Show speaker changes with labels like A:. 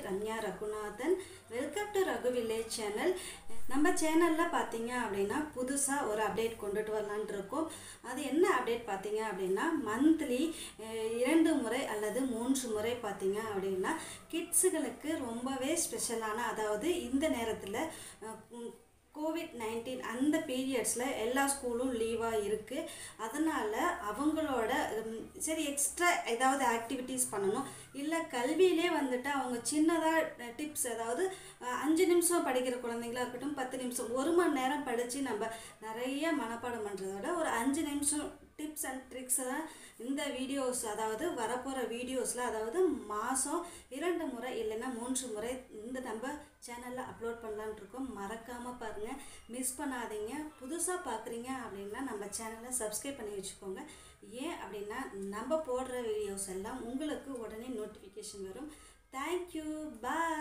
A: Ramya Raghunathan welcome to Raghu village channel நம்ம சேனலில் பார்த்தீங்க அப்படின்னா புதுசாக ஒரு அப்டேட் கொண்டுட்டு வரலான் இருக்கோம் அது என்ன அப்டேட் பார்த்தீங்க அப்படின்னா மந்த்லி இரண்டு முறை அல்லது மூன்று முறை பார்த்தீங்க அப்படின்னா கிட்ஸுகளுக்கு ரொம்பவே ஸ்பெஷலான அதாவது இந்த நேரத்தில் கோவிட் நைன்டீன் அந்த பீரியட்ஸில் எல்லா ஸ்கூலும் லீவாக இருக்குது அதனால் அவங்களோட உம், சரி எக்ஸ்ட்ரா ஏதாவது ஆக்டிவிட்டீஸ் பண்ணணும் இல்லை கல்வியிலே வந்துட்டு அவங்க சின்னதாக டிப்ஸ் அதாவது அஹ், அஞ்சு நிமிஷம் படிக்கிற குழந்தைங்களா இருக்கட்டும் பத்து நிமிஷம் ஒரு மணி நேரம் படித்து நம்ம நிறைய மனப்பாடம் பண்ணுறத விட ஒரு அஞ்சு நிமிஷம் டிப்ஸ் அண்ட் ட்ரிக்ஸை தான் இந்த வீடியோஸ் அதாவது வரப்போகிற வீடியோஸில் அதாவது மாதம் இரண்டு முறை இல்லைன்னா மூன்று முறை இந்த நம்ம சேனலில் அப்லோட் பண்ணலான்னு இருக்கோம் மறக்காமல் பாருங்கள் மிஸ் பண்ணாதீங்க புதுசாக பார்க்குறீங்க அப்படின்னா நம்ம சேனலை சப்ஸ்கிரைப் பண்ணி வச்சுக்கோங்க ஏன் அப்படின்னா நம்ம போடுற வீடியோஸ் எல்லாம் உங்களுக்கு உடனே நோட்டிஃபிகேஷன் வரும் தேங்க்யூ பாய்